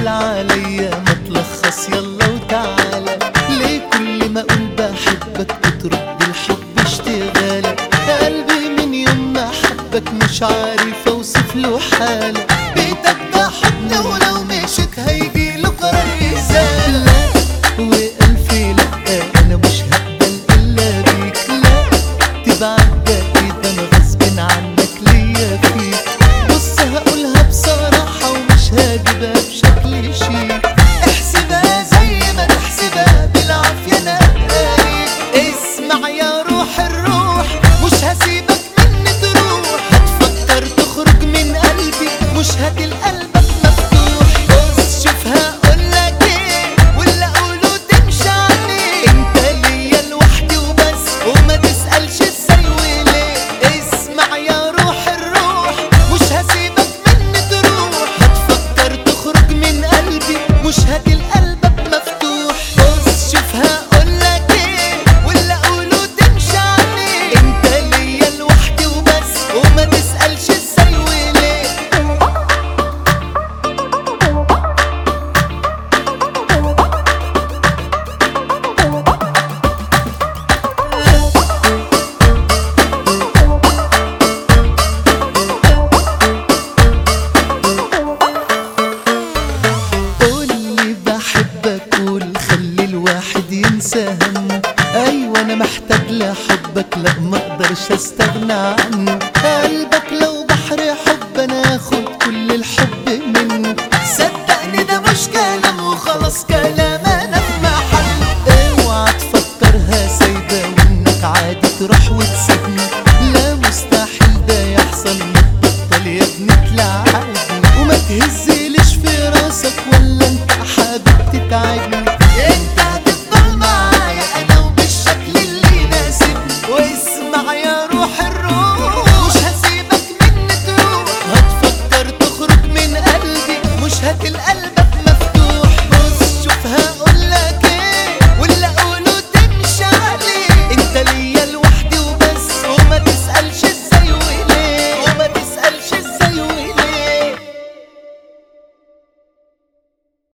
تسهل عليا ما تلخص يلا وتعالى ليه كل ما اقول بحبك بترد الحب اشتغالك قلبي من يوم ما حبك مش عارف اوصف له حالة بيتك ده حضن ولو مشيت هيجي له قرار ازالة والف لا انا مش هقبل الا بيك لا تبعد بعيد انا غصب عنك ليا فيك بص هقولها بصراحة ومش هجيبها بشكل شيك